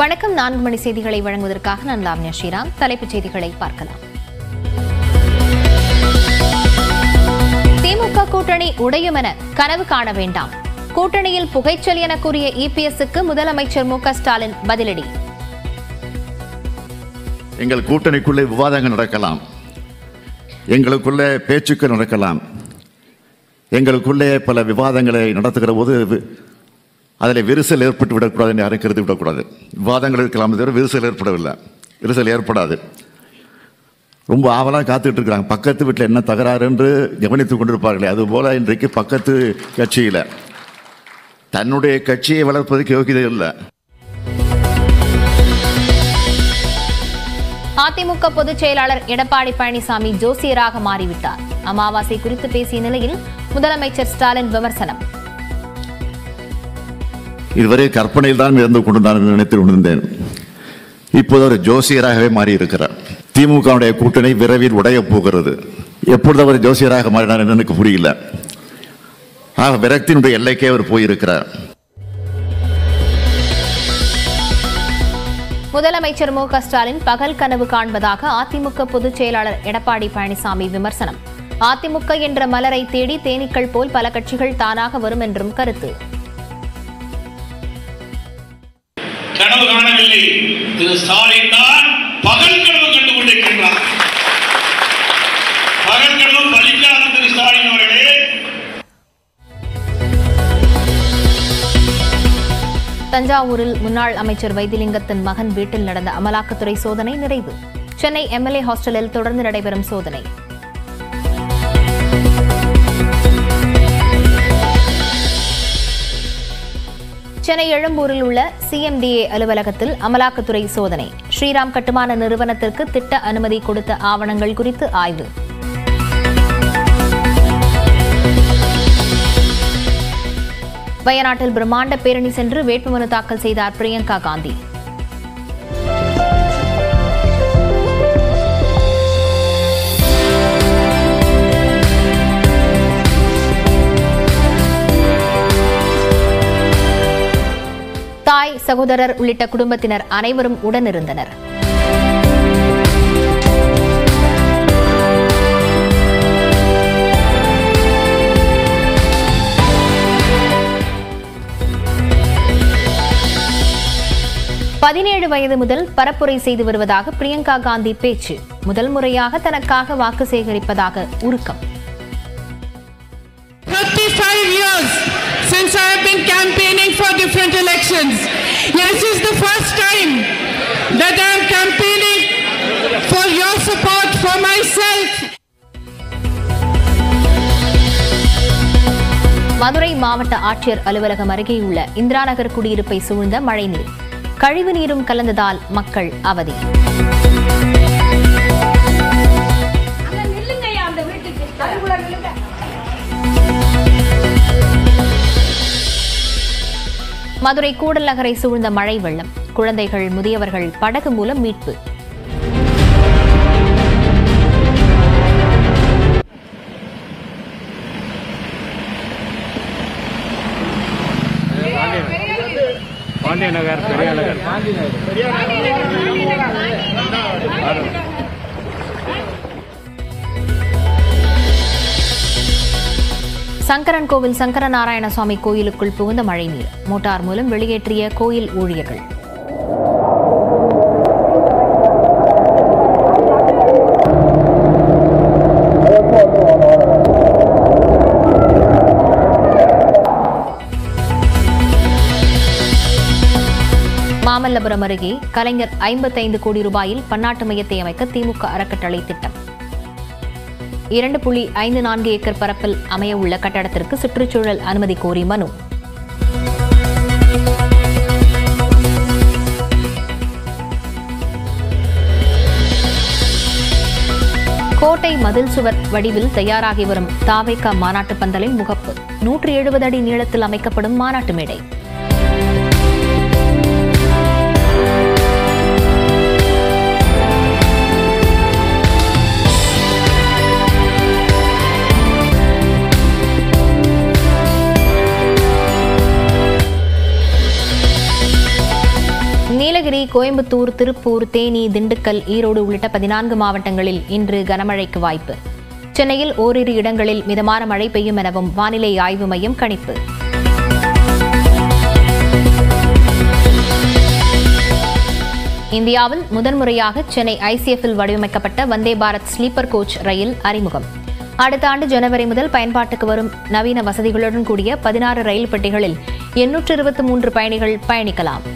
வணக்கம் நான்கு மணி செய்திகளை வழங்குவதற்காக நான் லாவண்யா ஸ்ரீராம் தலைப்புச் செய்திகளை பார்க்கலாம் திமுக கூட்டணி உடையும் என கனவு காண வேண்டாம் கூட்டணியில் புகைச்சல் என கூறிய இபிஎஸ்க்கு முதலமைச்சர் மு க ஸ்டாலின் பதிலடி எங்கள் கூட்டணிக்குள்ளே விவாதங்கள் நடக்கலாம் எங்களுக்குள்ளே பேச்சுக்கள் நடக்கலாம் எங்களுக்குள்ளே பல விவாதங்களை நடத்துகிற போது வி- அதில் விரிசல் ஏற்பட்டு விடக்கூடாது என்று யாரும் கருதி விடக்கூடாது விவாதங்கள் இருக்கலாம் தவிர விரிசல் ஏற்படவில்லை விரிசல் ஏற்படாது ரொம்ப ஆவலாக காத்துட்டு இருக்கிறாங்க பக்கத்து வீட்டில் என்ன தகராறு என்று கவனித்துக் கொண்டிருப்பார்களே அதுபோல இன்றைக்கு பக்கத்து கட்சியில் தன்னுடைய கட்சியை வளர்ப்பதற்கு யோகிதை இல்லை அதிமுக பொதுச் செயலாளர் எடப்பாடி பழனிசாமி ஜோசியராக மாறிவிட்டார் அமாவாசை குறித்து பேசிய நிலையில் முதலமைச்சர் ஸ்டாலின் விமர்சனம் இதுவரை கற்பனையில் தான் இருந்து கொண்டிருந்தார் என்று நினைத்து கொண்டிருந்தேன் இப்போது ஒரு ஜோசியராகவே மாறியிருக்கிறார் திமுகவுடைய கூட்டணி விரைவில் உடையப் போகிறது எப்பொழுது அவர் ஜோசியராக மாறினார் என்று எனக்கு புரியல ஆக விரக்தியினுடைய எல்லைக்கே அவர் போயிருக்கிறார் முதலமைச்சர் மு க ஸ்டாலின் பகல் கனவு காண்பதாக அதிமுக பொதுச் செயலாளர் எடப்பாடி பழனிசாமி விமர்சனம் அதிமுக என்ற மலரை தேடி தேனீக்கள் போல் பல கட்சிகள் தானாக வரும் என்றும் கருத்து கனவு காணவில்லை திரு ஸ்டாலின் தான் பகல் கனவு கண்டு கொண்டிருக்கின்றார் பகல் கனவு பலிக்காத திரு ஸ்டாலின் அவர்களே தஞ்சாவூரில் முன்னாள் அமைச்சர் வைத்திலிங்கத்தின் மகன் வீட்டில் நடந்த அமலாக்கத்துறை சோதனை நிறைவு சென்னை எம்எல்ஏ ஹாஸ்டலில் தொடர்ந்து நடைபெறும் சோதனை சென்னை எழும்பூரில் உள்ள சிஎம்டிஏ அலுவலகத்தில் அமலாக்கத்துறை சோதனை ஸ்ரீராம் கட்டுமான நிறுவனத்திற்கு திட்ட அனுமதி கொடுத்த ஆவணங்கள் குறித்து ஆய்வு வயநாட்டில் பிரம்மாண்ட பேரணி சென்று வேட்புமனு தாக்கல் செய்தார் பிரியங்கா காந்தி தாய் சகோதரர் உள்ளிட்ட குடும்பத்தினர் அனைவரும் உடனிருந்தனர் பதினேழு வயது முதல் பரப்புரை செய்து வருவதாக பிரியங்கா காந்தி பேச்சு முதல் முறையாக தனக்காக வாக்கு சேகரிப்பதாக உருக்கம் 35 years since I have been campaigning for different elections. Yes, this is the first time that I am campaigning for your support for myself. Madurai மாவட்ட ஆட்சியர் அலுவலகம் அருகேயுள்ள இந்திரா நகர் குடியிருப்பை சூழ்ந்த மழைநீர் கழிவு நீரும் கலந்ததால் மக்கள் அவதி மதுரை கூடல் நகரை சூழ்ந்த மழை வெள்ளம் குழந்தைகள் முதியவர்கள் படகு மூலம் மீட்பு பாண்டிய நகர் பெரிய நகர் சங்கரன் கோவில் சங்கரநாராயண சுவாமி கோயிலுக்குள் புகுந்த மழைநீர் மோட்டார் மூலம் வெளியேற்றிய கோயில் ஊழியர்கள் மாமல்லபுரம் அருகே கலைஞர் ஐம்பத்தைந்து கோடி ரூபாயில் பன்னாட்டு மையத்தை அமைக்க திமுக அறக்கட்டளை திட்டம் இரண்டு புள்ளி ஐந்து நான்கு ஏக்கர் பரப்பில் அமைய உள்ள கட்டடத்திற்கு சுற்றுச்சூழல் அனுமதி கோரி மனு கோட்டை மதில் சுவர் வடிவில் தயாராகி வரும் தாவேகா மாநாட்டு பந்தலின் முகப்பு நூற்றி எழுபது அடி நீளத்தில் அமைக்கப்படும் மாநாட்டு மேடை நீலகிரி கோயம்புத்தூர் திருப்பூர் தேனி திண்டுக்கல் ஈரோடு உள்ளிட்ட பதினான்கு மாவட்டங்களில் இன்று கனமழைக்கு வாய்ப்பு சென்னையில் ஓரிரு இடங்களில் மிதமான மழை பெய்யும் எனவும் வானிலை ஆய்வு மையம் கணிப்பு இந்தியாவில் முதன்முறையாக சென்னை ஐசிஎஃப்பில் வடிவமைக்கப்பட்ட வந்தே பாரத் ஸ்லீப்பர் கோச் ரயில் அறிமுகம் அடுத்த ஆண்டு ஜனவரி முதல் பயன்பாட்டுக்கு வரும் நவீன வசதிகளுடன் கூடிய பதினாறு ரயில் பெட்டிகளில் எண்ணூற்று இருபத்தி மூன்று பயணிகள் பயணிக்கலாம்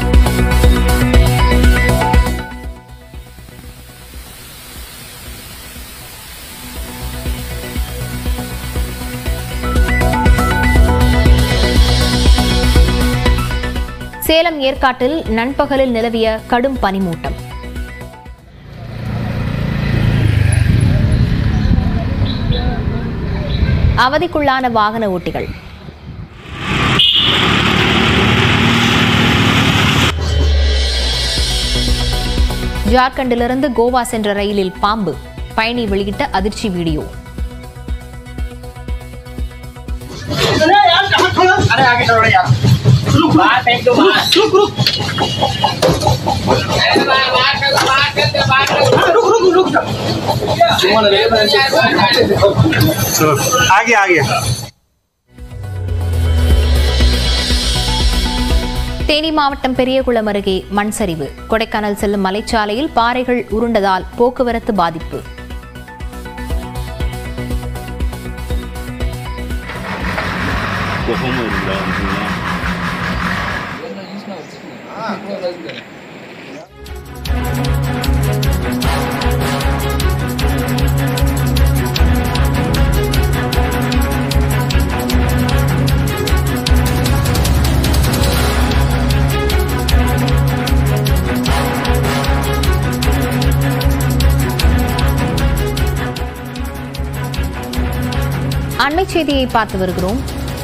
சேலம் ஏற்காட்டில் நண்பகலில் நிலவிய கடும் பனிமூட்டம் அவதிக்குள்ளான வாகன ஓட்டிகள் ஜார்க்கண்டிலிருந்து கோவா சென்ற ரயிலில் பாம்பு பயணி வெளியிட்ட அதிர்ச்சி வீடியோ अरे आगे चलो यार बाहर फेंक दो बाहर अरे बाहर बाहर कर दो बाहर कर दो बाहर कर दो रुक रुक रुक चलो आगे आगे தேனி மாவட்டம் பெரியகுளம் அருகே மண் சரிவு கொடைக்கானல் செல்லும் மலைச்சாலையில் பாறைகள் உருண்டதால் போக்குவரத்து பாதிப்பு அண்மை செய்தியை பார்த்து வருகிறோம்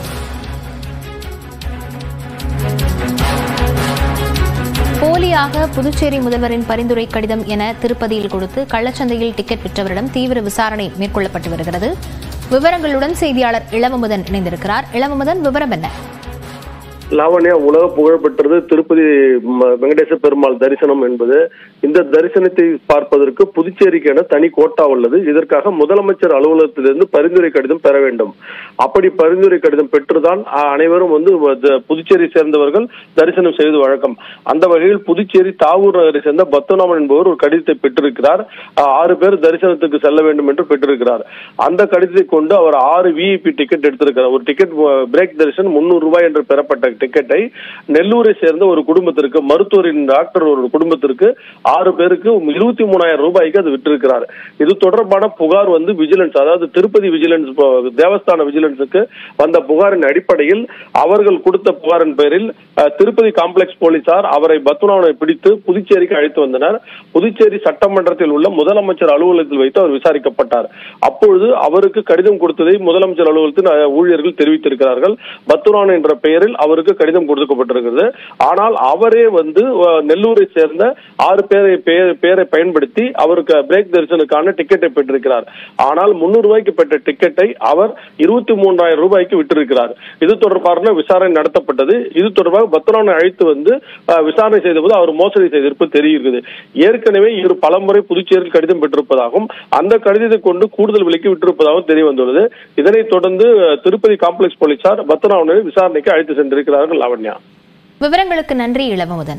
போலியாக புதுச்சேரி முதல்வரின் பரிந்துரை கடிதம் என திருப்பதியில் கொடுத்து கள்ளச்சந்தையில் டிக்கெட் விற்றவரிடம் தீவிர விசாரணை மேற்கொள்ளப்பட்டு வருகிறது விவரங்களுடன் செய்தியாளர் இளவமுதன் இணைந்திருக்கிறார் இளவமுதன் விவரம் என்ன லாவண்யா உலக புகழ்பெற்றது திருப்பதி ம- வெங்கடேச பெருமாள் தரிசனம் என்பது இந்த தரிசனத்தை பார்ப்பதற்கு புதுச்சேரிக்கு என தனி கோட்டா உள்ளது இதற்காக முதலமைச்சர் அலுவலகத்திலிருந்து பரிந்துரை கடிதம் பெற வேண்டும் அப்படி பரிந்துரை கடிதம் பெற்றுதான் அ- அனைவரும் வந்து வ- த- புதுச்சேரி சேர்ந்தவர்கள் தரிசனம் செய்வது வழக்கம் அந்த வகையில் புதுச்சேரி தாவூர் நகரை சேர்ந்த பத்மநாபன் என்பவர் ஒரு கடிதத்தை பெற்றிருக்கிறார் அ- ஆறு பேர் தரிசனத்துக்கு செல்ல வேண்டும் என்று பெற்றிருக்கிறார் அந்த கடிதத்தை கொண்டு அவர் ஆறு விஐபி டிக்கெட் எடுத்திருக்கிறார் ஒரு டிக்கெட் பிரேக் தரிசனம் முன்னூறு ரூபாய் என்று பெறப்பட்ட டிக்கெட்டை நெல்லூரை சேர்ந்த ஒரு குடும்பத்திற்கு மருத்துவரின் டாக்டர் ஒரு குடும்பத்திற்கு ஆறு பேருக்கு இருபத்தி மூணாயிரம் ரூபாய்க்கு அது விட்டிருக்கிறார் இது தொடர்பான புகார் வந்து விஜிலன்ஸ் அதாவது திருப்பதி விஜிலன்ஸ் போ- தேவஸ்தான விஜிலன்ஸுக்கு வந்த புகாரின் அடிப்படையில் அவர்கள் கொடுத்த புகாரின் பேரில் அஹ், திருப்பதி காம்ப்ளெக்ஸ் போலீசார் அவரை பத்மநாபனை பிடித்து புதுச்சேரிக்கு அழைத்து வந்தனர் புதுச்சேரி சட்டமன்றத்தில் உள்ள முதலமைச்சர் அலுவலகத்தில் வைத்து அவர் விசாரிக்கப்பட்டார் அப்பொழுது அவருக்கு கடிதம் கொடுத்ததை முதலமைச்சர் அலுவலகத்தின் அஹ், ஊழியர்கள் தெரிவித்திருக்கிறார்கள் பத்மநாபன் என்ற பெயரில் அவருக்கு கடிதம் கொடுக்கப்பட்டிருக்கிறது ஆனால் அவரே வந்து அஹ், நெல்லூரை சேர்ந்த ஆறு பேரை பெயர்- பெயரை பயன்படுத்தி அவருக்கு பிரேக் தரிசனுக்கான டிக்கெட்டை பெற்றிருக்கிறார் ஆனால் முன்னூறு ரூபாய்க்கு பெற்ற டிக்கெட்டை அவர் இருபத்தி மூன்றாயிரம் ரூபாய்க்கு விட்டிருக்கிறார் இது தொடர்பான விசாரணை நடத்தப்பட்டது இது தொடர்பாக பத்மநாபனை அழைத்து வந்து அஹ், விசாரணை செய்தபோது அவர் மோசடி செய்திருப்பது தெரிகிறது ஏற்கனவே இவர் பலமுறை புதுச்சேரியில் கடிதம் பெற்றிருப்பதாகவும் அந்த கடிதத்தை கொண்டு கூடுதல் விலைக்கு விட்டிருப்பதாகவும் தெரிய வந்துள்ளது இதனைத் தொடர்ந்து அஹ், திருப்பதி காம்ப்ளெக்ஸ் போலீசார் பத்மநாபனை விசாரணைக்கு அழைத்து சென்றிருக்கிறார்கள் லாவண்யா விவரங்களுக்கு நன்றி இளவமுதன்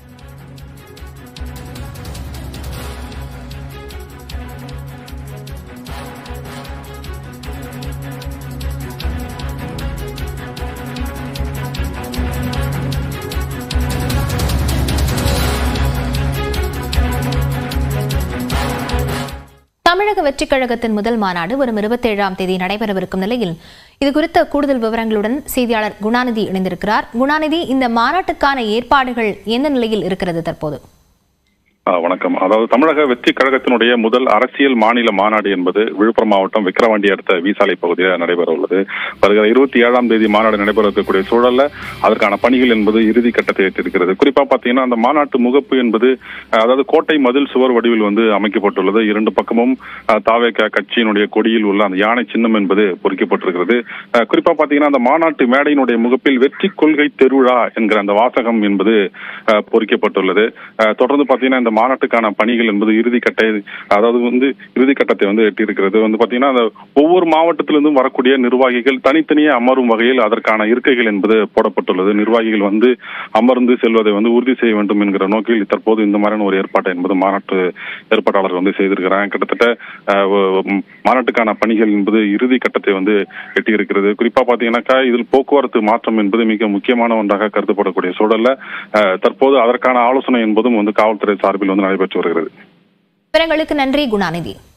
தமிழக வெற்றிக் கழகத்தின் முதல் மாநாடு வரும் இருபத்தேழாம் தேதி நடைபெறவிருக்கும் நிலையில் இது குறித்த கூடுதல் விவரங்களுடன் செய்தியாளர் குணாநிதி இணைந்திருக்கிறார் குணாநிதி இந்த மாநாட்டுக்கான ஏற்பாடுகள் எந்த நிலையில் இருக்கிறது தற்போது ஆ, வணக்கம் அதாவது தமிழக வெற்றி கழகத்தினுடைய முதல் அரசியல் மாநில மாநாடு என்பது விழுப்புரம் மாவட்டம் விக்கிரவாண்டி அடுத்த வீசாலை பகுதியில் நடைபெற உள்ளது வருகிற இருபத்தி ஏழாம் தேதி மாநாடு நடைபெற இருக்கக்கூடிய சூழல்ல அதற்கான பணிகள் என்பது இறுதி கட்டத்தை எட்டிருக்கிறது குறிப்பா பாத்தீங்கன்னா அந்த மாநாட்டு முகப்பு என்பது அஹ், அதாவது கோட்டை மதில் சுவர் வடிவில் வந்து அமைக்கப்பட்டுள்ளது இரண்டு பக்கமும் அஹ், தாவேக கட்சியினுடைய கொடியில் உள்ள அந்த யானை சின்னம் என்பது பொறிக்கப்பட்டிருக்கிறது அஹ், குறிப்பா பாத்தீங்கன்னா அந்த மாநாட்டு மேடையினுடைய முகப்பில் வெற்றி கொள்கை திருவிழா என்கிற அந்த வாசகம் என்பது அஹ், பொறிக்கப்பட்டுள்ளது அஹ், தொடர்ந்து பாத்தீங்கன்னா இந்த மாநாட்டுக்கான பணிகள் என்பது இறுதி கட்ட அதாவது வந்து இறுதி கட்டத்தை வந்து எட்டியிருக்கிறது வந்து பாத்தீங்கன்னா அந்த ஒவ்வொரு மாவட்டத்திலிருந்தும் வரக்கூடிய நிர்வாகிகள் தனித்தனியே அமரும் வகையில் அதற்கான இருக்கைகள் என்பது போடப்பட்டுள்ளது நிர்வாகிகள் வந்து அமர்ந்து செல்வதை வந்து உறுதி செய்ய வேண்டும் என்கிற நோக்கில் தற்போது இந்த மாதிரியான ஒரு ஏற்பாட்டை என்பது மாநாட்டு ஏற்பாட்டாளர்கள் வந்து செய்திருக்கிறாங்க கிட்டத்தட்ட அஹ், ஒ- ம், மாநாட்டுக்கான பணிகள் என்பது இறுதி கட்டத்தை வந்து எட்டியிருக்கிறது குறிப்பா பாத்தீங்கன்னாக்கா இதில் போக்குவரத்து மாற்றம் என்பது மிக முக்கியமான ஒன்றாக கருதப்படக்கூடிய சூழல்ல அஹ், தற்போது அதற்கான ஆலோசனை என்பதும் வந்து காவல்துறை சார்பில் வந்து நடைபெற்று வருகிறது விவரங்களுக்கு நன்றி குணாநிதி